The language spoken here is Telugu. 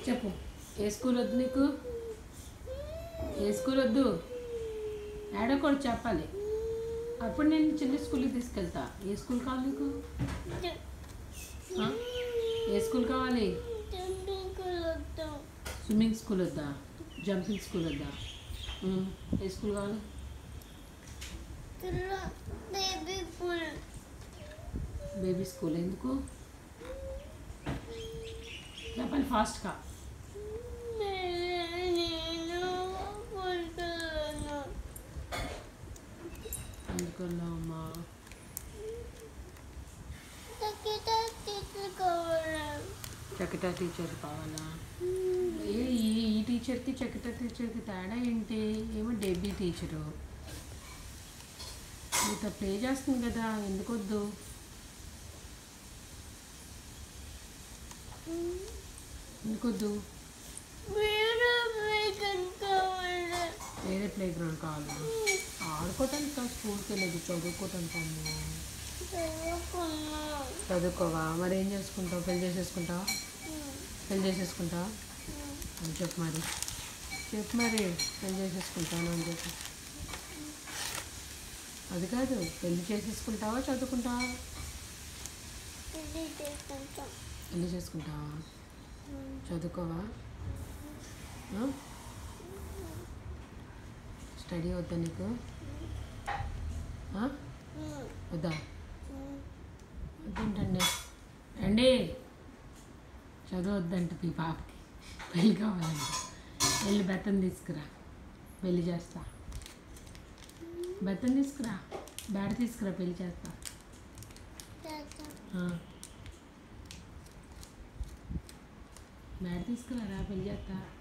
చెప్పు ఏ స్కూల్ వద్దు నీకు ఏ స్కూల్ వద్దు ఏడో కూడా చెప్పాలి అప్పుడు నేను చిన్న స్కూల్కి తీసుకెళ్తా ఏ స్కూల్ కావాలి నీకు ఆ? ఏ స్కూల్ కావాలి స్విమ్మింగ్ స్కూల్ వద్దా జంపింగ్ స్కూల్ వద్దా ఉమ్, ఏ స్కూల్ కావాలి బేబీ ఫుల్ బేబీ స్కూల్ ఎందుకు చెప్పాలి ఫాస్ట్గా నేను పడుకోను ఎందుకన్నామ్మా తగ్గిత తీసుకోవాలి చక్కట టీచర్ కావాలా ఏ ఈ ఈ టీచర్కి చక్కట టీచర్కి తేడా ఏంటి ఏమో డెబ్బీ టీచరు మీతో ప్లే చేస్తుంది కదా ఎందుకు వద్దు ఎందుకు వద్దు వేరే వేగం కావాలి వేరే ప్లే గ్రౌండ్ కావాలా ఆడుకోవటానికి కాదు స్కూల్కి వెళ్ళదు చదువుకోవటానికి అమ్మా చదువుకున్నా చదువుకోవా మరి ఏం చేసుకుంటావు పెళ్లి చేసేసుకుంటావా పెళ్లి చేసేసుకుంటావా అని చెప్పు మరి చెప్పు మరి పెళ్లి చేసేసుకుంటాను అని చెప్పు అది కాదు పెళ్లి చేసేసుకుంటావా చదువుకుంటావా ఇది చేసుకుంటాం పెళ్లి చేసుకుంటావా చదువుకోవా ఆ? స్టడీ వద్దా నీకు ఆ? వద్దా వద్దంటండి అండి చదువు వద్దంట మీ పాపకి పెళ్ళి కావాలంట వెళ్ళి బెత్తం తీసుకురా పెళ్ళి చేస్తా బెత్తం తీసుకురా బ్యాడ తీసుకురా పెళ్ళి చేస్తా చేస్తాం ఆ. బ్యాడ తీసుకురా రా పెళ్ళి చేస్తా